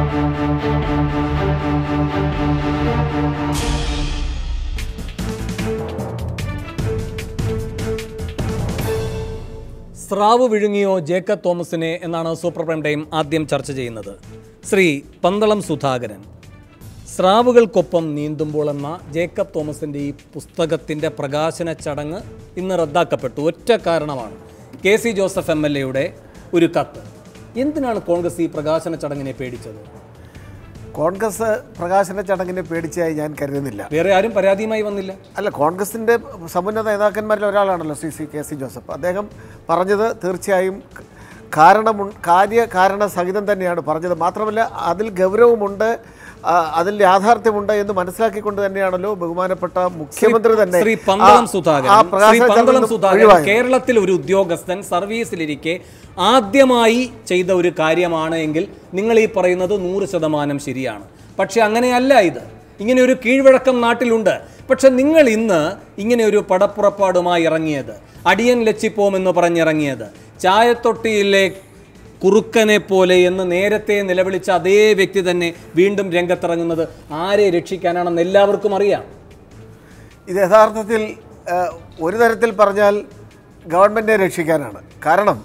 സ്രാവ് വിഴുങ്ങിയോ ജേക്കബ് തോമസിനെ എന്നാണ് സൂപ്പർ പ്രൈം ടൈം ആദ്യം ചർച്ച ചെയ്യുന്നത് ശ്രീ പന്തളം സുധാകരൻ സ്രാവുകൾക്കൊപ്പം നീന്തുമ്പോൾ എന്ന ജേക്കബ് തോമസിൻ്റെ ഈ പുസ്തകത്തിൻ്റെ പ്രകാശന ചടങ്ങ് ഇന്ന് റദ്ദാക്കപ്പെട്ടു ഒറ്റ കാരണമാണ് K C Joseph M L എയുടെ ഒരു കത്ത് എന്തിനാണ് കോൺഗ്രസ് ഈ പ്രകാശന ചടങ്ങിനെ പേടിച്ചത് കോൺഗ്രസ് പ്രകാശന ചടങ്ങിനെ പേടിച്ചായി ഞാൻ കരുതുന്നില്ല വേറെ ആരും പരാതിയുമായി വന്നില്ല അല്ല കോൺഗ്രസിൻ്റെ സമുന്നത നേതാക്കന്മാരിൽ ഒരാളാണല്ലോ C C K C Joseph അദ്ദേഹം പറഞ്ഞത് തീർച്ചയായും കാരണം കാര്യ കാരണ സഹിതം തന്നെയാണ് പറഞ്ഞത് മാത്രമല്ല അതിൽ ഗൗരവമുണ്ട് ആ, അതിൽ യാഥാർത്ഥ്യമുണ്ട് എന്ന് മനസ്സിലാക്കിക്കൊണ്ട് തന്നെയാണല്ലോ ബഹുമാനപ്പെട്ട മുഖ്യമന്ത്രി തന്നെ ശ്രീ പന്തളം ആ- സുധാകരൻ ആ ശ്രീ പ്രകാശന പന്തളം ചടങ്ങിൽ നിന്ന് സുധാകരൻ ഒഴിവായത്. കേരളത്തിൽ ഒരു ഉദ്യോഗസ്ഥൻ സർവീസിലിരിക്കെ ആദ്യമായി ചെയ്ത ഒരു കാര്യമാണ് എങ്കിൽ നിങ്ങൾ ഈ പറയുന്നത് നൂറ് ശതമാനം ശരിയാണ് പക്ഷെ അങ്ങനെയല്ല ഇത് ഇങ്ങനെ ഒരു കീഴ്വഴക്കം നാട്ടിലുണ്ട് പക്ഷെ നിങ്ങൾ ഇന്ന് ഇങ്ങനെ ഒരു പടപ്പുറപ്പാടുമായി ഇറങ്ങിയത് അടിയൻ ലച്ചിപ്പോം എന്ന് പറഞ്ഞിറങ്ങിയത് ചായത്തൊട്ടിയിലെ കുറുക്കനെ പോലെ എന്ന് നേരത്തെ നിലവിളിച്ച അതേ വ്യക്തി തന്നെ വീണ്ടും രംഗത്തിറങ്ങുന്നത് ആരെ രക്ഷിക്കാനാണെന്ന് എല്ലാവർക്കും അറിയാം ഇത് യഥാർത്ഥത്തിൽ ആ, ഒരു തരത്തിൽ പറഞ്ഞാൽ ഗവൺമെൻറ്റിനെ രക്ഷിക്കാനാണ് കാരണം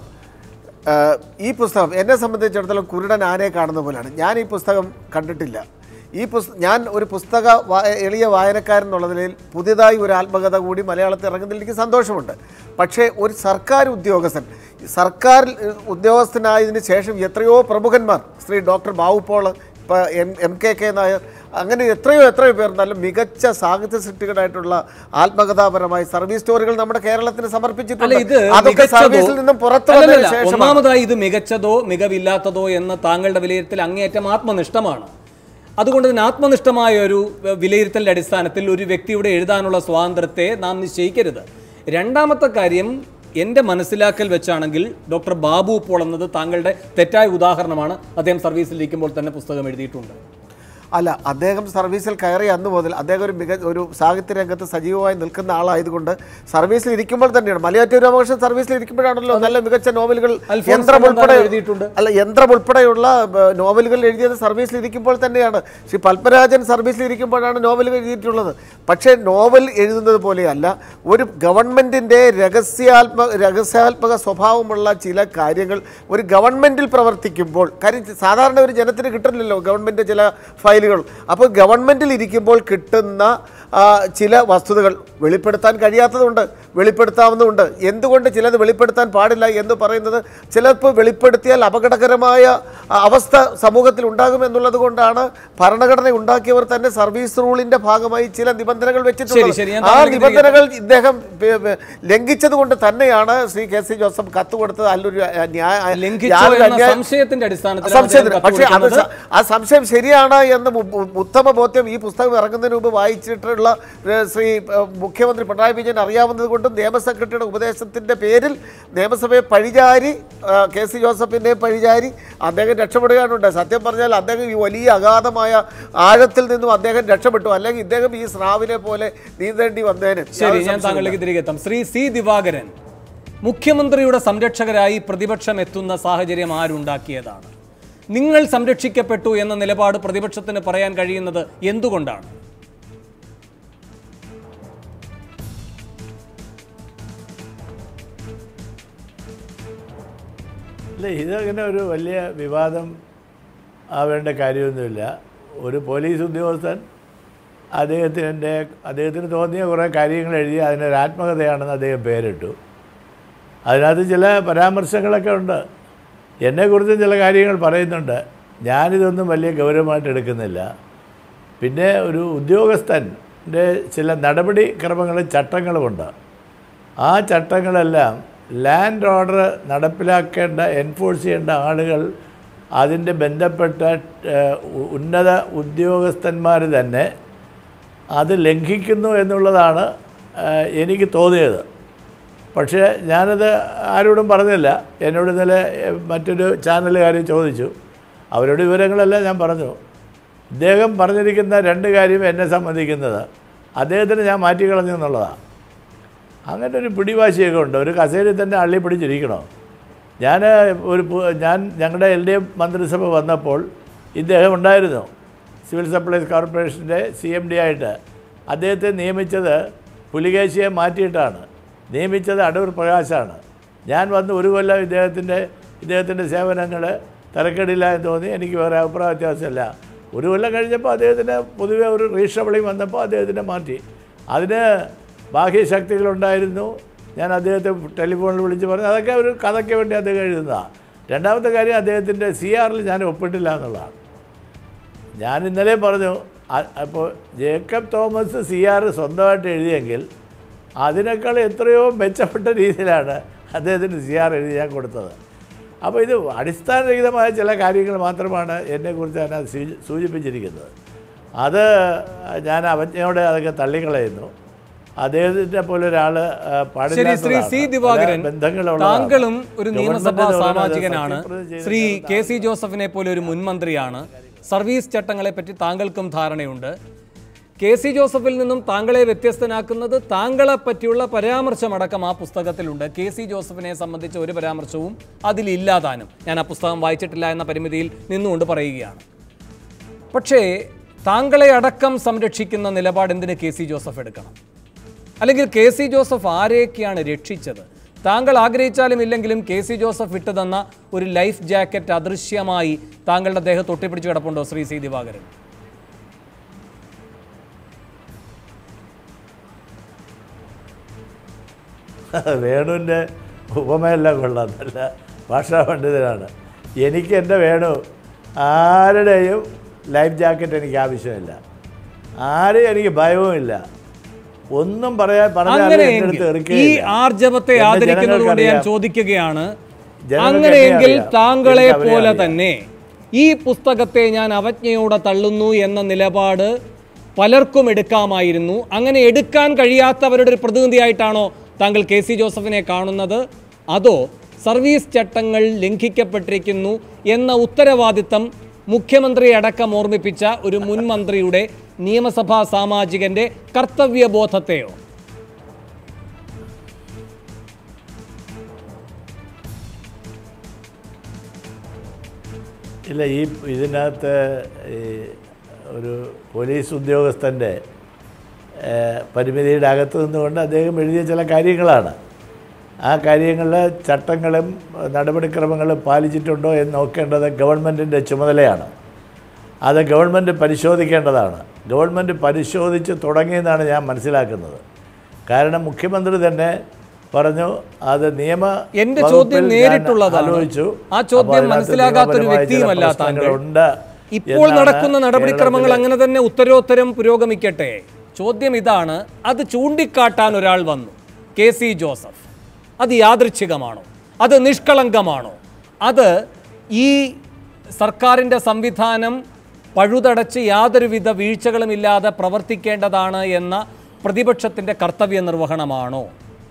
ആ, ഈ പുസ്തകം എന്നെ സംബന്ധിച്ചിടത്തോളം കുരുടൻ ആനയെ കാണുന്ന പോലെയാണ് ഞാൻ ഈ പുസ്തകം കണ്ടിട്ടില്ല ഈ പുസ്ത ഞാൻ ഒരു പുസ്തക വാ- എളിയ വായനക്കാരൻ എന്നുള്ള നിലയിൽ പുതിയതായി ഒരു ആത്മകഥ കൂടി മലയാളത്തിൽ ഇറങ്ങുന്നതിൽ എനിക്ക് സന്തോഷമുണ്ട് പക്ഷേ ഒരു സർക്കാർ ഉദ്യോഗസ്ഥൻ സർക്കാർ ഉദ്യോഗസ്ഥനായതിനു ശേഷം എത്രയോ പ്രമുഖന്മാർ ശ്രീ ഡോക്ടർ ബാബു പോൾ ഇപ്പോൾ M M K K Nair അങ്ങനെ എത്രയോ എത്രയോ പേർ നല്ല മികച്ച സാഹിത്യ സൃഷ്ടികളായിട്ടുള്ള ആത്മകഥാപരമായ സർവീസ് സ്റ്റോറികൾ നമ്മുടെ കേരളത്തിന് അല്ല സമർപ്പിച്ചിട്ടുണ്ട് ഇത് അതൊക്കെ മികച്ചതോ- സർവീസിൽ നിന്നും പുറത്തു അല്ലല്ല, വന്നതിന് ശേഷം ഒന്നാമതായി ഇത് മികച്ചതോ മികവില്ലാത്തതോ എന്ന് താങ്കളുടെ വിലയിരുത്തൽ അങ്ങേയറ്റം ആത്മനിഷ്ഠമാണ് അതുകൊണ്ട് തന്നെ ആത്മനിഷ്ഠമായ ഒരു വ- വിലയിരുത്തലിന്റെ അടിസ്ഥാനത്തിൽ ഒരു വ്യക്തിയുടെ എഴുതാനുള്ള സ്വാതന്ത്ര്യത്തെ നാം നിശ്ചയിക്കരുത് രണ്ടാമത്തെ കാര്യം എൻ്റെ മനസ്സിലാക്കൽ വെച്ചാണെങ്കിൽ ഡോക്ടർ ബാബു പോൾ എന്നത് താങ്കളുടെ തെറ്റായ ഉദാഹരണമാണ് അദ്ദേഹം സർവീസിലിരിക്കുമ്പോൾ തന്നെ പുസ്തകം എഴുതിയിട്ടുണ്ട് അല്ല അദ്ദേഹം സർവീസിൽ കയറി അന്ന് മുതൽ അദ്ദേഹം ഒരു മിക ഒരു സാഹിത്യ രംഗത്ത് സജീവമായി നിൽക്കുന്ന ആളായതുകൊണ്ട് സർവീസിൽ ഇരിക്കുമ്പോൾ തന്നെയാണ് മലയാറ്റൂർ രാമകൃഷ്ണൻ സർവീസിൽ ഇരിക്കുമ്പോഴാണല്ലോ നല്ല മികച്ച നോവലുകൾ അൽഫോൺസ് യന്ത്രം കണ്ണന്താനം ഉൾപ്പെടെ എഴുതിയിട്ടുണ്ട്. അല്ല യന്ത്രം ഉൾപ്പെടെയുള്ള ബ, നോവലുകൾ എഴുതിയത് സർവീസിൽ ഇരിക്കുമ്പോൾ തന്നെയാണ് ശ്രീ പത്മരാജൻ സർവീസിൽ ഇരിക്കുമ്പോഴാണ് നോവലുകൾ എഴുതിയിട്ടുള്ളത് പക്ഷേ നോവൽ എഴുതുന്നത് പോലെയല്ല ഒരു ഗവൺമെൻറ്റിൻ്റെ രഹസ്യാത്മ രഹസ്യാത്മക സ്വഭാവമുള്ള ചില കാര്യങ്ങൾ ഒരു ഗവൺമെൻറ്റിൽ പ്രവർത്തിക്കുമ്പോൾ കാര്യം സാധാരണ ഒരു ജനത്തിന് കിട്ടുന്നില്ലല്ലോ ഗവൺമെൻറ് ചില ഫയലുകൾ അപ്പോൾ ഗവൺമെൻറ്റിൽ ഇരിക്കുമ്പോൾ കിട്ടുന്ന ആ, ചില വസ്തുതകൾ വെളിപ്പെടുത്താൻ കഴിയാത്തതുണ്ട് വെളിപ്പെടുത്താവുന്നതുണ്ട് എന്തുകൊണ്ട് ചിലത് വെളിപ്പെടുത്താൻ പാടില്ല എന്ന് പറയുന്നത് ചിലപ്പോൾ വെളിപ്പെടുത്തിയാൽ അപകടകരമായ ആ, അവസ്ഥ സമൂഹത്തിൽ ഉണ്ടാകും എന്നുള്ളത് കൊണ്ടാണ് ഭരണഘടന ഉണ്ടാക്കിയവർ തന്നെ സർവീസ് റൂളിന്റെ ഭാഗമായി ചില നിബന്ധനകൾ ശരി, വെച്ചിട്ടുള്ളത് ശരി, ഞാൻ ആ താങ്കളെ നിബന്ധനകൾ ഇദ്ദേഹം പി- പി- ലംഘിച്ചത് കൊണ്ട് തന്നെയാണ് ശ്രീ കെ സി ജോസഫ് കത്ത് കൊടുത്തത് അതിലൊരു ആ, ന്യായ ലംഘിച്ചോ യാതൊരു എന്ന അന്യായ- സംശയത്തിന്റെ അടിസ്ഥാനത്തിലാണ് സംശയത്തിന് അദ്ദേഹം പക്ഷേ അത് കത്ത് സ- ആ സംശയം ശരിയാണ് എന്ന് മു- മു- ഉത്തമ ബോധ്യം ഈ പുസ്തകം ഇറങ്ങുന്നതിന് മുമ്പ് വായിച്ചിട്ടുള്ള ഏ, ശ്രീ ഏ, മുഖ്യമന്ത്രി പിണറായി വിജയൻ അറിയാവുന്നത് കൊണ്ടും നിയമ സെക്രട്ടറിയുടെ ഉപദേശത്തിന്റെ പേരിൽ നിയമസഭയെ പഴിചാരി ആ, കെ സി ജോസഫിനെ പഴിചാരി അദ്ദേഹം രക്ഷപ്പെടുകയാണുണ്ട് സത്യം പറഞ്ഞാൽ അദ്ദേഹം ഈ വലിയ അഗാധമായ ആഴത്തിൽ നിന്നും അദ്ദേഹം രക്ഷപ്പെട്ടു അല്ലെങ്കിൽ ഇദ്ദേഹം ഈ സ്രാവിനെ പോലെ നീന്തേണ്ടി വന്നേനെ ശരി യാതൊരു ഞാൻ സംശയവുമില്ല. താങ്കളിലേക്ക് തിരികെ എത്താം ശ്രീ സി ദിവാകരൻ മുഖ്യമന്ത്രിയുടെ സംരക്ഷകരായി പ്രതിപക്ഷം എത്തുന്ന സാഹചര്യം ആരുണ്ടാക്കിയതാണ് നിങ്ങൾ സംരക്ഷിക്കപ്പെട്ടു എന്ന നിലപാട് പ്രതിപക്ഷത്തിന് പറയാൻ കഴിയുന്നത് എന്തുകൊണ്ടാണ് അല്ല ഇതങ്ങനെ ഒരു വലിയ വിവാദം ആവേണ്ട കാര്യമൊന്നുമില്ല ഒരു പോലീസ് ഉദ്യോഗസ്ഥൻ അദ്ദേഹത്തിൻ്റെ അദ്ദേഹത്തിന് തോന്നിയ കുറേ കാര്യങ്ങൾ എഴുതി അതിനൊരു ആത്മകഥയാണെന്ന് അദ്ദേഹം പേരിട്ടു അതിനകത്ത് ചില പരാമർശങ്ങളൊക്കെ ഉണ്ട് എന്നെക്കുറിച്ചും ചില കാര്യങ്ങൾ പറയുന്നുണ്ട് ഞാനിതൊന്നും വലിയ ഗൗരവമായിട്ട് എടുക്കുന്നില്ല പിന്നെ ഒരു ഉദ്യോഗസ്ഥൻ്റെ ചില നടപടിക്രമങ്ങളും ചട്ടങ്ങളുമുണ്ട് ആ ചട്ടങ്ങളെല്ലാം ലാൻഡ് ഓർഡർ നടപ്പിലാക്കേണ്ട എൻഫോഴ്സ് ചെയ്യേണ്ട ആളുകൾ അതിൻ്റെ ബന്ധപ്പെട്ട ഏഹ്, ഉ- ഉന്നത ഉദ്യോഗസ്ഥന്മാർ തന്നെ അത് ലംഘിക്കുന്നു എന്നുള്ളതാണ് ഏഹ്, എനിക്ക് തോന്നിയത് പക്ഷേ ഞാനത് ആരോടും പറഞ്ഞില്ല എന്നോട് ഇന്നലെ ഏഹ്, മറ്റൊരു ചാനലുകാർ ചോദിച്ചു അവരോട് വിവരങ്ങളെല്ലാം ഞാൻ പറഞ്ഞു ഇദ്ദേഹം പറഞ്ഞിരിക്കുന്ന രണ്ട് കാര്യം എന്നെ സംബന്ധിക്കുന്നത് അദ്ദേഹത്തിന് ഞാൻ മാറ്റിക്കളഞ്ഞു എന്നുള്ളതാണ് അങ്ങനെ ഒരു പിടിവാശിയൊക്കെ ഉണ്ട് ഒരു കസേരയിൽ തന്നെ അള്ളി പിടിച്ചിരിക്കണോ ഞാൻ ഒരു പു- ഞാൻ ഞങ്ങളുടെ എൽ ഡി എഫ് മന്ത്രിസഭ വന്നപ്പോൾ ഇദ്ദേഹം ഉണ്ടായിരുന്നു സിവിൽ സപ്ലൈസ് കോർപ്പറേഷൻ്റെ സി എം ഡി ആയിട്ട് അദ്ദേഹത്തെ നിയമിച്ചത് പുലികേശിയെ മാറ്റിയിട്ടാണ് നിയമിച്ചത് അടൂർ പ്രകാശാണ് ഞാൻ വന്ന് ഒരു കൊല്ലം ഇദ്ദേഹത്തിൻ്റെ ഇദ്ദേഹത്തിൻ്റെ സേവനങ്ങൾ തരക്കേടില്ല എന്ന് തോന്നി എനിക്ക് വേറെ അഭിപ്രായ വ്യത്യാസമില്ല ഒരു കൊല്ലം കഴിഞ്ഞപ്പോൾ അദ്ദേഹത്തിന് പൊതുവെ ഒരു റീഷബിളിങ് വന്നപ്പോൾ അദ്ദേഹത്തിനെ മാറ്റി അതിന് ബാഹ്യശക്തികളുണ്ടായിരുന്നു ഞാൻ അദ്ദേഹത്തെ ടെലിഫോണിൽ വിളിച്ച് പറഞ്ഞു അതൊക്കെ ഒരു കഥയ്ക്ക് വേണ്ടി അദ്ദേഹം എഴുതുന്നതാണ് രണ്ടാമത്തെ കാര്യം അദ്ദേഹത്തിൻ്റെ സി ആറിൽ ഞാൻ ഒപ്പിട്ടില്ല എന്നുള്ളതാണ് ഞാൻ ഇന്നലെ പറഞ്ഞു അ- അപ്പോൾ ജേക്കബ് തോമസ് സി ആർ സ്വന്തമായിട്ട് എഴുതിയെങ്കിൽ അതിനേക്കാൾ എത്രയോ മെച്ചപ്പെട്ട രീതിയിലാണ് അദ്ദേഹത്തിന് സി ആർ എഴുതി ഞാൻ കൊടുത്തത് അപ്പോൾ ഇത് അടിസ്ഥാനരഹിതമായ ചില കാര്യങ്ങൾ മാത്രമാണ് എന്നെക്കുറിച്ച് അതിനകത്ത് സൂചി- സൂചിപ്പിച്ചിരിക്കുന്നത് അത് ഞാൻ അവജ്ഞയോടെ അതൊക്കെ തള്ളിക്കളയുന്നു അദ്ദേഹത്തിനെ പോലെ ഒരാൾ ശരി ശ്രീ സി ദിവാകരൻ ബന്ധങ്ങളുള്ള താങ്കളും ഒരു നിയമസഭാ ഗവൺമെന്റ് എന്ന് പറയുന്നത് സാമാജികനാണ് സത്യപ്രതിജ്ഞ ചെയ്ത ശ്രീ കെ സി ജോസഫിനെ പോലെ ഒരു മുൻമന്ത്രിയാണ് സർവീസ് ചട്ടങ്ങളെ പറ്റി താങ്കൾക്കും ധാരണയുണ്ട് കെ സി ജോസഫിൽ നിന്നും താങ്കളെ വ്യത്യസ്തനാക്കുന്നത് താങ്കളെ പറ്റിയുള്ള പരാമർശമടക്കം ആ പുസ്തകത്തിലുണ്ട് കെ സി ജോസഫിനെ സംബന്ധിച്ച ഒരു പരാമർശവും അതിലില്ലാതാനും ഞാൻ ആ പുസ്തകം വായിച്ചിട്ടില്ല എന്ന പരിമിതിയിൽ നിന്നുകൊണ്ട് പറയുകയാണ് പക്ഷേ താങ്കളെ അടക്കം സംരക്ഷിക്കുന്ന നിലപാട് എന്തിന് കെ സി ജോസഫ് എടുക്കണം അല്ലെങ്കിൽ കെ സി ജോസഫ് ആരെയൊക്കെയാണ് രക്ഷിച്ചത് താങ്കൾ ആഗ്രഹിച്ചാലും ഇല്ലെങ്കിലും കെ സി ജോസഫ് ഇട്ടു തന്ന ഒരു ലൈഫ് ജാക്കറ്റ് അദൃശ്യമായി താങ്കളുടെ ദേഹത്ത് ഒട്ടിപ്പിടിച്ച് കിടപ്പുണ്ടോ ശ്രീ സി ദിവാകരൻ വേണുവിൻ്റെ ഉപമയെല്ലാം കൊള്ളാം നല്ല ഭാഷാ പണ്ഡിതനാണ് എനിക്ക് എൻ്റെ വേണു ആരുടെയും ലൈഫ് ജാക്കറ്റ് എനിക്ക് ആവശ്യമില്ല ആരെയും എനിക്ക് ഭയവുമില്ല ഒന്നും പറയാൻ പറഞ്ഞാലും എൻ്റെ അങ്ങനെയെങ്കിൽ അടുത്ത് ഈ എറിക്കുകയില്ല. ആർജവത്തെ എന്നെ ആദരിക്കുന്നത് കൊണ്ട് ഞാൻ ജനങ്ങൾക്കറിയാം. ചോദിക്കുകയാണ് ജനങ്ങൾക്ക് അങ്ങനെയെങ്കിൽ എന്നെ അറിയാം. താങ്കളെ എനിക്ക് അവരെ പോലെ അറിയാം. തന്നെ ഈ പുസ്തകത്തെ ഞാൻ അവജ്ഞയോടെ തള്ളുന്നു എന്ന നിലപാട് പലർക്കും എടുക്കാമായിരുന്നു അങ്ങനെ എടുക്കാൻ കഴിയാത്തവരുടെ ഒരു പ്രതിനിധിയായിട്ടാണോ താങ്കൾ കെ സി ജോസഫിനെ കാണുന്നത് അതോ സർവീസ് ചട്ടങ്ങൾ ലംഘിക്കപ്പെട്ടിരിക്കുന്നു എന്ന ഉത്തരവാദിത്തം മുഖ്യമന്ത്രി അടക്കം ഓർമ്മിപ്പിച്ച ഒരു മുൻ മന്ത്രിയുടെ നിയമസഭാ സാമാജികന്റെ കർത്തവ്യബോധത്തെയോ ഇല്ല ഈ ഇതിനകത്ത് ഈ ഒരു പോലീസ് ഉദ്യോഗസ്ഥൻ്റെ ഏഹ്, പരിമിതിയുടെ അകത്ത് നിന്നുകൊണ്ട് അദ്ദേഹം എഴുതിയ ചില കാര്യങ്ങളാണ് ആ കാര്യങ്ങളിൽ ചട്ടങ്ങളും നടപടിക്രമങ്ങളും പാലിച്ചിട്ടുണ്ടോ എന്ന് നോക്കേണ്ടത് ഗവൺമെൻറ്റിൻ്റെ ചുമതലയാണ് അത് ഗവൺമെൻറ് പരിശോധിക്കേണ്ടതാണ് ഗവൺമെൻറ് പരിശോധിച്ച് തുടങ്ങിയെന്നാണ് ഞാൻ മനസ്സിലാക്കുന്നത് കാരണം മുഖ്യമന്ത്രി തന്നെ പറഞ്ഞു അത് നിയമ എന്റെ ചോദ്യം വകുപ്പിൽ ഞാൻ നേരിട്ടുള്ളതാണ്. ആലോചിച്ചു. ആ ചോദ്യം അപ്പോൾ അതിനകത്ത് മനസ്സിലാകാത്ത ഒരു നിയമപരമായ ചില വ്യക്തിയുമല്ല താങ്കൾ. പ്രശ്നങ്ങളുണ്ട് ഇപ്പോൾ എന്നാണ് നടക്കുന്ന നടപടിക്രമങ്ങൾ കേരളത്തിലെ- അങ്ങനെ തന്നെ ഉത്തരോത്തരം പുരോഗമിക്കട്ടെ ചോദ്യം ഇതാണ് അത് ചൂണ്ടിക്കാട്ടാൻ ഒരാൾ വന്നു കെ സി ജോസഫ് അത് യാദൃച്ഛികമാണോ അത് നിഷ്കളങ്കമാണോ അത് ഈ സർക്കാരിൻ്റെ സംവിധാനം പഴുതടച്ച് യാതൊരുവിധ വീഴ്ചകളുമില്ലാതെ പ്രവർത്തിക്കേണ്ടതാണ് എന്ന പ്രതിപക്ഷത്തിൻ്റെ കർത്തവ്യ നിർവഹണമാണോ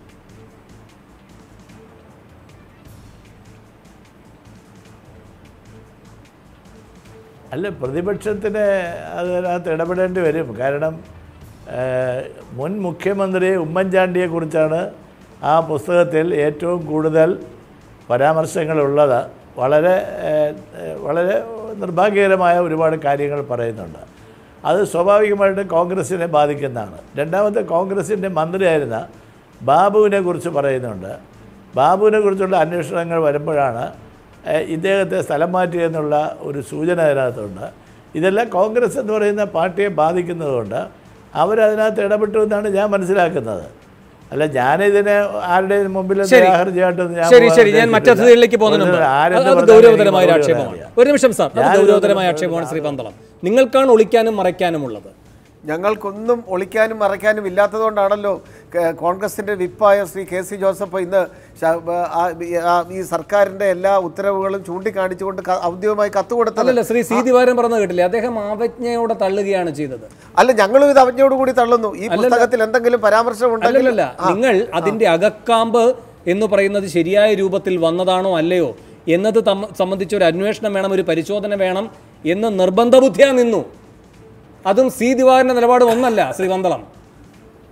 അല്ല പ്രതിപക്ഷത്തിന് അതിനകത്ത് ഇടപെടേണ്ടി വരും കാരണം ഏഹ്, മുൻ മുഖ്യമന്ത്രി ഉമ്മൻചാണ്ടിയെ കുറിച്ചാണ് ആ പുസ്തകത്തിൽ ഏറ്റവും കൂടുതൽ പരാമർശങ്ങളുള്ളത് വളരെ ഏഹ്, ഏഹ്, വളരെ നിർഭാഗ്യകരമായ ഒരുപാട് കാര്യങ്ങൾ പറയുന്നുണ്ട് അത് സ്വാഭാവികമായിട്ടും കോൺഗ്രസിനെ ബാധിക്കുന്നതാണ് രണ്ടാമത്തെ കോൺഗ്രസിൻ്റെ മന്ത്രിയായിരുന്ന ബാബുവിനെ കുറിച്ച് പറയുന്നുണ്ട് ബാബുവിനെ കുറിച്ചുള്ള അന്വേഷണങ്ങൾ വരുമ്പോഴാണ് ഏഹ്, ഇദ്ദേഹത്തെ സ്ഥലം മാറ്റിയെന്നുള്ള ഒരു സൂചന അതിനകത്തുണ്ട് ഇതെല്ലാം കോൺഗ്രസ് എന്ന് പറയുന്ന പാർട്ടിയെ ബാധിക്കുന്നതുകൊണ്ട് അവരതിനകത്ത് ഇടപെട്ടു എന്നാണ് ഞാൻ മനസ്സിലാക്കുന്നത് അല്ല ഞാനിതിനെ ആരുടെയും മുമ്പിൽ ശരി. നിരാഹർജിയായിട്ടൊന്നും ഞാൻ ശരി പോകാൻ ശരി ഞാൻ മറ്റു ഉദ്ദേശിച്ചിട്ടില്ല. അതിഥികളിലേക്ക് പോകുന്നതിന് മുമ്പ് ഒരു ആരെന്ന് അത് അത് പറഞ്ഞാൽ ഗൗരവതരമായ ഒരു എനിക്ക് മറുപടി ആക്ഷേപമാണ് അറിയാം. ഒരു നിമിഷം സാർ അത് ഞാൻ ഗൗരവതരമായ ഒരു- ആക്ഷേപമാണ് ശ്രീ പന്തളം നിങ്ങൾക്കാണ് ഒളിക്കാനും മറയ്ക്കാനുമുള്ളത് ഞങ്ങൾക്കൊന്നും ഒളിക്കാനും മറയ്ക്കാനും ഇല്ലാത്തതുകൊണ്ടാണല്ലോ ക- കോൺഗ്രസിന്റെ വിപ്പായ ശ്രീ കെ സി ജോസഫ് ഇന്ന് ശ- ആ- ആ- ഈ സർക്കാരിന്റെ എല്ലാ ഉത്തരവുകളും ചൂണ്ടിക്കാണിച്ചുകൊണ്ട് ക- ഔദ്യോഗികമായി കത്ത് കൊടുത്തത് അല്ലല്ല ശ്രീ സി ദിവാരൻ പറഞ്ഞത് കേട്ടില്ലേ അദ്ദേഹം അവജ്ഞയോടെ തള്ളുകയാണ് ചെയ്തത് അല്ല ഞങ്ങളും ഇത് അവജ്ഞയോടുകൂടി തള്ളുന്നു ഈ പുസ്തകത്തിൽ എന്തെങ്കിലും പരാമർശം ഉണ്ടെങ്കിൽ അല്ലല്ല നിങ്ങൾ അതിന്റെ അകക്കാമ്പ് എന്ന് പറയുന്നത് ശരിയായ രൂപത്തിൽ വന്നതാണോ അല്ലയോ എന്നത് തമ്മ- സംബന്ധിച്ച് ഒരു അന്വേഷണം വേണം ഒരു പരിശോധന വേണം എന്ന് നിർബന്ധ ബുദ്ധിയാ നിന്നു അതും സി ദിവാകരന്റെ നിലപാട് ഒന്നല്ല ശ്രീ പന്തളം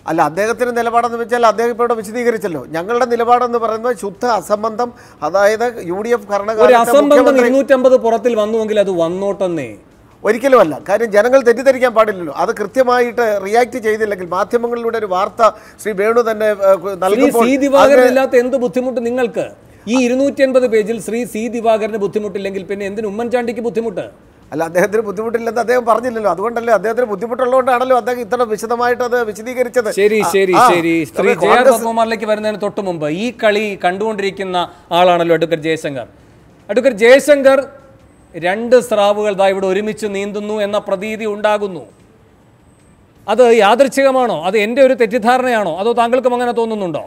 അല്ല അദ്ദേഹത്തിന്റെ നിലപാടെന്ന് വെച്ചാൽ അദ്ദേഹം ഇപ്പോൾ ഇവിടെ വിശദീകരിച്ചല്ലോ ഞങ്ങളുടെ നിലപാടെന്ന് പറയുന്നത് ശുദ്ധ അസംബന്ധം അതായത് യു ഡി എഫ് ഒരു ഭരണകാലത്തെ അസംബന്ധം മുഖ്യമന്ത്രി ഇരുന്നൂറ്റമ്പത് പുറത്തിൽ വന്നുവെങ്കിൽ അത് വന്നോട്ടെന്നേ ഒരിക്കലുമല്ല കാര്യം ജനങ്ങൾ തെറ്റിദ്ധരിക്കാൻ പാടില്ലല്ലോ അത് കൃത്യമായിട്ട് റിയാക്ട് ചെയ്തില്ലെങ്കിൽ മാധ്യമങ്ങളിലൂടെ ഒരു വാർത്ത ശ്രീ വേണു തന്നെ ഏഹ്, ശ്രീ നൽകുമ്പോൾ സി ദിവാകരൻ അതിന് ഇല്ലാത്ത എന്ത് ബുദ്ധിമുട്ട് നിങ്ങൾക്ക് ഈ ഇരുന്നൂറ്റി അൻപത് പേജിൽ ശ്രീ സി ദിവാകരന് ബുദ്ധിമുട്ടില്ലെങ്കിൽ പിന്നെ എന്തിന് ഉമ്മൻചാണ്ടിക്ക് ബുദ്ധിമുട്ട് അല്ല അദ്ദേഹത്തിന് ബുദ്ധിമുട്ടില്ലെന്ന് അദ്ദേഹം പറഞ്ഞില്ലല്ലോ അതുകൊണ്ടല്ലേ അദ്ദേഹത്തിന് ബുദ്ധിമുട്ടുള്ളതുകൊണ്ടാണല്ലോ അദ്ദേഹം ഇത്ര വിശദമായിട്ട് അത് വിശദീകരിച്ചത് ശരി ആ, ശരി ആ, ശരി ശ്രീ അപ്പോൾ ജെ ആർ കോൺഗ്രസ് പത്മകുമാറിലേക്ക് വരുന്നതിന് തൊട്ട് മുമ്പ് ഈ കളി കണ്ടുകൊണ്ടിരിക്കുന്ന ആളാണല്ലോ അഡ്വക്കേറ്റ് ജയശങ്കർ അഡ്വക്കേറ്റ് ജയശങ്കർ രണ്ട് സ്രാവുകൾ ദാ ഇവിടെ ഒരുമിച്ച് നീന്തുന്നു എന്ന പ്രതീതി ഉണ്ടാകുന്നു അത് യാദൃച്ഛികമാണോ അത് എൻ്റെ ഒരു തെറ്റിദ്ധാരണയാണോ അതോ താങ്കൾക്കും അങ്ങനെ തോന്നുന്നുണ്ടോ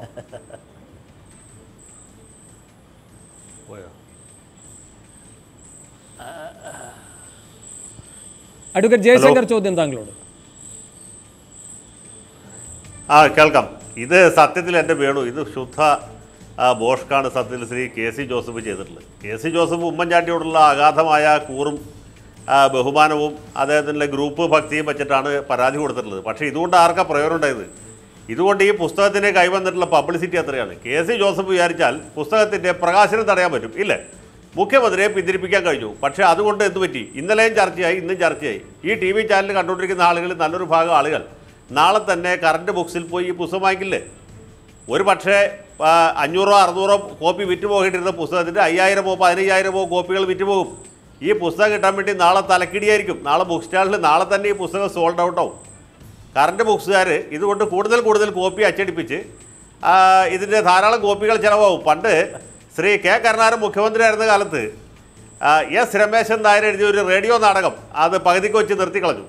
അഡ്വക്കേറ്റ് ജയശങ്കർ ചോദ്യം താങ്കളോട് ആ കേൾക്കാം ഇത് സത്യത്തിൽ എൻ്റെ വേണു ഇത് ശുദ്ധ ആ, ബോഷ്കാണ് സത്യത്തിൽ ശ്രീ കെ സി ജോസഫ് ചെയ്തിട്ടുള്ളത് കെ സി ജോസഫ് ഉമ്മൻചാണ്ടിയോടുള്ള അഗാധമായ കൂറും ആ, ബഹുമാനവും അദ്ദേഹത്തിൻ്റെ ഗ്രൂപ്പ് ഭക്തിയും വെച്ചിട്ടാണ് പരാതി കൊടുത്തിട്ടുള്ളത് പക്ഷേ ഇതുകൊണ്ട് ആർക്കാ പ്രയോജനം ഉണ്ടായത് ഇതുകൊണ്ട് ഈ പുസ്തകത്തിന് കൈവന്നിട്ടുള്ള പബ്ലിസിറ്റി എത്രയാണ് കെ സി ജോസഫ് വിചാരിച്ചാൽ പുസ്തകത്തിൻ്റെ പ്രകാശനം തടയാൻ പറ്റും ഇല്ലേ മുഖ്യമന്ത്രിയെ പിന്തിരിപ്പിക്കാൻ കഴിഞ്ഞു പക്ഷേ അതുകൊണ്ട് എന്ത് പറ്റി ഇന്നലെയും ചർച്ചയായി ഇന്നും ചർച്ചയായി ഈ ടി വി ചാനൽ കണ്ടുകൊണ്ടിരിക്കുന്ന ആളുകൾ നല്ലൊരു ഭാഗം ആളുകൾ നാളെ തന്നെ കറണ്ട് ബുക്സിൽ പോയി ഈ പുസ്തകം വാങ്ങിക്കില്ലേ ഒരു പക്ഷേ ആ, അഞ്ഞൂറോ അറുന്നൂറോ കോപ്പി വിറ്റുപോകിട്ടിരുന്ന പുസ്തകത്തിൻ്റെ അയ്യായിരമോ പതിനയ്യായിരമോ കോപ്പികൾ വിറ്റുപോകും ഈ പുസ്തകം കിട്ടാൻ വേണ്ടി നാളെ തലക്കിടിയായിരിക്കും നാളെ ബുക്ക് സ്റ്റാളിൽ നാളെ തന്നെ ഈ പുസ്തകം സോൾഡ് ഔട്ട് ആവും കറണ്ട് ബുക്സുകാർ ഇതുകൊണ്ട് കൂടുതൽ കൂടുതൽ കോപ്പി അച്ചടിപ്പിച്ച് ആ, ഇതിൻ്റെ ധാരാളം കോപ്പികൾ ചിലവാകും പണ്ട് ശ്രീ കെ കരുണാകരൻ മുഖ്യമന്ത്രിയായിരുന്ന കാലത്ത് ആ, എസ് രമേശൻ നായർ എഴുതിയ ഒരു റേഡിയോ നാടകം അത് പകുതിക്ക് വെച്ച് നിർത്തിക്കളഞ്ഞു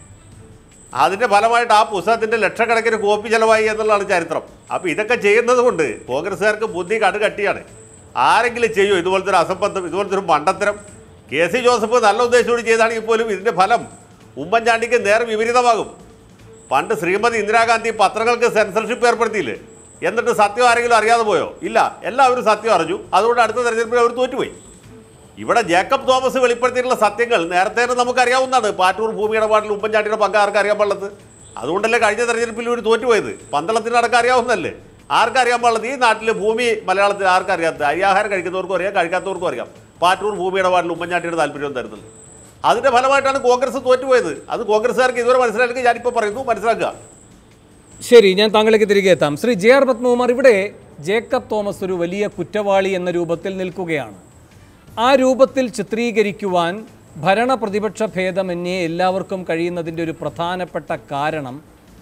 അതിൻ്റെ ഫലമായിട്ട് ആ പുസ്തകത്തിൻ്റെ ലക്ഷക്കണക്കിന് കോപ്പി ചിലവായി എന്നുള്ളതാണ് ചരിത്രം അപ്പോൾ ഇതൊക്കെ ചെയ്യുന്നത് കൊണ്ട് കോൺഗ്രസ്സുകാർക്ക് ബുദ്ധി കടുകട്ടിയാണ് ആരെങ്കിലും ചെയ്യും ഇതുപോലത്തെ ഒരു അസംബന്ധം ഇതുപോലത്തെ ഒരു മണ്ടത്തരം കെ സി ജോസഫ് നല്ല ഉദ്ദേശത്തോട് ചെയ്താണെങ്കിൽ പോലും ഇതിൻ്റെ ഫലം ഉമ്മൻചാണ്ടിക്ക് നേരെ വിപരീതമാകും പണ്ട് ശ്രീമതി ഇന്ദിരാഗാന്ധി പത്രങ്ങൾക്ക് സെൻസർഷിപ്പ് ഏർപ്പെടുത്തിയില്ലേ എന്നിട്ട് സത്യം ആരെങ്കിലും അറിയാതെ പോയോ ഇല്ല എല്ലാവരും സത്യം അറിഞ്ഞു അതുകൊണ്ട് അടുത്ത തെരഞ്ഞെടുപ്പിൽ അവർ തോറ്റുപോയി ഇവിടെ ജേക്കബ് തോമസ് വെളിപ്പെടുത്തിയിട്ടുള്ള സത്യങ്ങൾ നേരത്തെ തന്നെ നമുക്കറിയാവുന്നതാണ് പാറ്റൂർ ഭൂമി ഇടപാടിൽ ഉമ്മൻചാണ്ടിയുടെ പങ്ക് ആർക്കും അറിയാൻ പാടുള്ളത് അതുകൊണ്ടല്ലേ കഴിഞ്ഞ തെരഞ്ഞെടുപ്പിൽ ഇവർ തോറ്റുപോയത് പന്തളത്തിന് അടക്കം അറിയാവുന്നതല്ലേ ആർക്കറിയാൻ പാടുള്ളത് ഈ നാട്ടിൽ ഭൂമി മലയാളത്തിൽ ആർക്കും അറിയാത്തത് അരിയാഹാരം കഴിക്കുന്നവർക്കും അറിയാം കഴിക്കാത്തവർക്കും അറിയാം പാറ്റൂർ ഭൂമി ഇടപാടിൽ ഉമ്മൻചാണ്ടിയുടെ താല്പര്യം തരുന്നത് അതിൻ്റെ ഫലമായിട്ടാണ് കോൺഗ്രസ് തോറ്റുപോയത് അത് കോൺഗ്രസ്സുകാർക്ക് ഇതുവരെ മനസ്സിലാക്കി ഞാനിപ്പോൾ പറയുന്നു മനസ്സിലാക്കുക ശരി ഞാൻ താങ്കളിലേക്ക് തിരികെ എത്താം ശ്രീ ജെ ആർ പത്മകുമാർ ഇവിടെ ജേക്കബ് തോമസ് ഒരു വലിയ കുറ്റവാളി എന്ന രൂപത്തിൽ നിൽക്കുകയാണ് ആ രൂപത്തിൽ ചിത്രീകരിക്കുവാൻ ഭരണ പ്രതിപക്ഷ ഭേദമന്യേ എല്ലാവർക്കും കഴിയുന്നതിൻ്റെ ഒരു പ്രധാനപ്പെട്ട കാരണം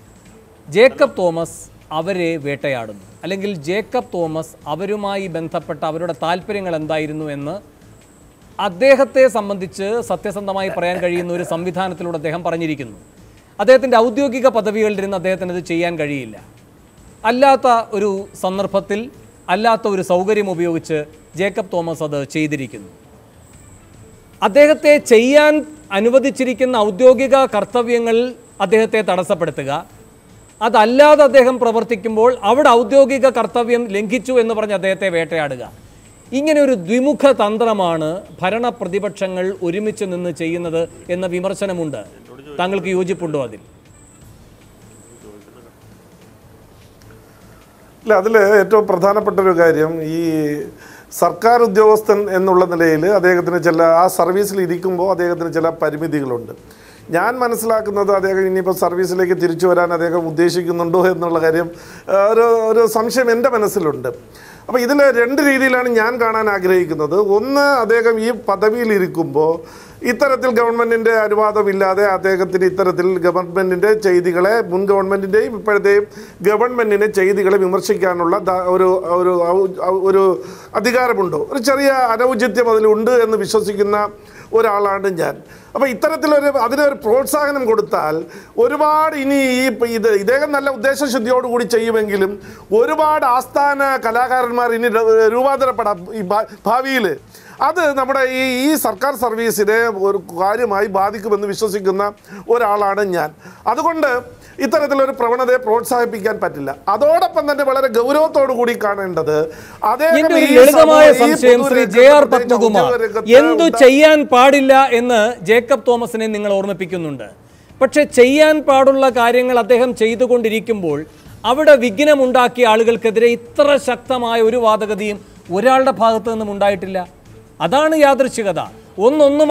ജേക്കബ് തോമസ് അവരെ വേട്ടയാടുന്നു അല്ലെങ്കിൽ ജേക്കബ് തോമസ് അവരുമായി ബന്ധപ്പെട്ട അവരുടെ താല്പര്യങ്ങൾ എന്തായിരുന്നു എന്ന് അദ്ദേഹത്തെ സംബന്ധിച്ച് സത്യസന്ധമായി പറയാൻ കഴിയുന്ന ഒരു സംവിധാനത്തിലൂടെ അദ്ദേഹം പറഞ്ഞിരിക്കുന്നു അദ്ദേഹത്തിൻ്റെ ഔദ്യോഗിക പദവികളിലിരുന്ന് അദ്ദേഹത്തിന് ഇത് ചെയ്യാൻ കഴിയില്ല അല്ലാത്ത ഒരു സന്ദർഭത്തിൽ അല്ലാത്ത ഒരു സൗകര്യം ഉപയോഗിച്ച് ജേക്കബ് തോമസ് അത് ചെയ്തിരിക്കുന്നു അദ്ദേഹത്തെ ചെയ്യാൻ അനുവദിച്ചിരിക്കുന്ന ഔദ്യോഗിക കർത്തവ്യങ്ങൾ അദ്ദേഹത്തെ തടസ്സപ്പെടുത്തുക അതല്ലാതെ അദ്ദേഹം പ്രവർത്തിക്കുമ്പോൾ അവിടെ ഔദ്യോഗിക കർത്തവ്യം ലംഘിച്ചു എന്ന് പറഞ്ഞ് അദ്ദേഹത്തെ വേട്ടയാടുക ഇങ്ങനെ ഒരു ദ്വിമുഖ തന്ത്രമാണ് ഭരണ പ്രതിപക്ഷങ്ങൾ ഒരുമിച്ച് നിന്ന് ചെയ്യുന്നത് എന്ന വിമർശനമുണ്ട് താങ്കൾക്ക് യോജിപ്പുണ്ടോ അതിൽ ഇല്ല അതിൽ ഏറ്റവും പ്രധാനപ്പെട്ട ഒരു കാര്യം ഈ സർക്കാർ ഉദ്യോഗസ്ഥൻ എന്നുള്ള നിലയിൽ അദ്ദേഹത്തിന് ചില ആ സർവീസിൽ ഇരിക്കുമ്പോൾ അദ്ദേഹത്തിന് ചില പരിമിതികളുണ്ട് ഞാൻ മനസ്സിലാക്കുന്നത് അദ്ദേഹം ഇനിയിപ്പോൾ സർവീസിലേക്ക് തിരിച്ചു വരാൻ അദ്ദേഹം ഉദ്ദേശിക്കുന്നുണ്ടോ എന്നുള്ള കാര്യം ആ, ഒരു ഒരു സംശയം എൻ്റെ മനസ്സിലുണ്ട് അപ്പോൾ ഇതിൽ രണ്ട് രീതിയിലാണ് ഞാൻ കാണാൻ ആഗ്രഹിക്കുന്നത് ഒന്ന് അദ്ദേഹം ഈ പദവിയിൽ ഇരിക്കുമ്പോൾ ഇത്തരത്തിൽ ഗവൺമെൻറ്റിൻ്റെ അനുവാദമില്ലാതെ അദ്ദേഹത്തിന് ഇത്തരത്തിൽ ഗവൺമെൻറ്റിൻ്റെ ചെയ്തികളെ മുൻ ഗവൺമെൻറ്റിൻ്റെയും ഇപ്പോഴത്തെയും ഗവൺമെൻറ്റിൻ്റെ ചെയ്തികളെ വിമർശിക്കാനുള്ള ദ- ഒരു ഒരു ഔ- ഔ- ഒരു അധികാരമുണ്ടോ ഒരു ചെറിയ അനൗചിത്യം അതിലുണ്ട് എന്ന് വിശ്വസിക്കുന്ന ഒരാളാണ് ഞാൻ അപ്പോൾ ഇത്തരത്തിലൊരു അതിനൊരു പ്രോത്സാഹനം കൊടുത്താൽ ഒരുപാട് ഇനി ഈ ഇപ്പ ഇത് ഇദ്ദേഹം നല്ല ഉദ്ദേശശുദ്ധിയോടുകൂടി ചെയ്യുമെങ്കിലും ഒരുപാട് ആസ്ഥാന കലാകാരന്മാർ ഇനി ര- രൂപാന്തരപ്പെടാം ഈ ഭാവിയിൽ അത് നമ്മുടെ ഈ ഈ സർക്കാർ സർവീസിനെ ഒരു കാര്യമായി ബാധിക്കുമെന്ന് വിശ്വസിക്കുന്ന ഒരാളാണ് ഞാൻ അതുകൊണ്ട് ഇത്തരത്തിലൊരു പ്രവണതയെ പ്രോത്സാഹിപ്പിക്കാൻ പറ്റില്ല അതോടൊപ്പം തന്നെ വളരെ ഗൗരവത്തോടു കൂടി കാണേണ്ടത് അദ്ദേഹം എന്റെ ഒരു ഈ ലളിതമായ സമൂഹ- ഈ സംശയം ശ്രീ ജെ ആർ പൊതുരംഗത്ത് പത്മകുമാർ ഔദ്യോഗിക രംഗത്ത് എന്തു ഉണ്ടാ- ചെയ്യാൻ പാടില്ല എന്ന് ജേക്കബ് തോമസിനെ നിങ്ങൾ ഓർമ്മിപ്പിക്കുന്നുണ്ട് പക്ഷെ ചെയ്യാൻ പാടുള്ള കാര്യങ്ങൾ അദ്ദേഹം ചെയ്തുകൊണ്ടിരിക്കുമ്പോൾ അവിടെ വിഘ്നമുണ്ടാക്കിയ ആളുകൾക്കെതിരെ ഇത്ര ശക്തമായ ഒരു വാദഗതിയും ഒരാളുടെ ഭാഗത്തു നിന്നും ഉണ്ടായിട്ടില്ല അതാണ് യാദൃശ്ചികത ഒന്നൊന്നും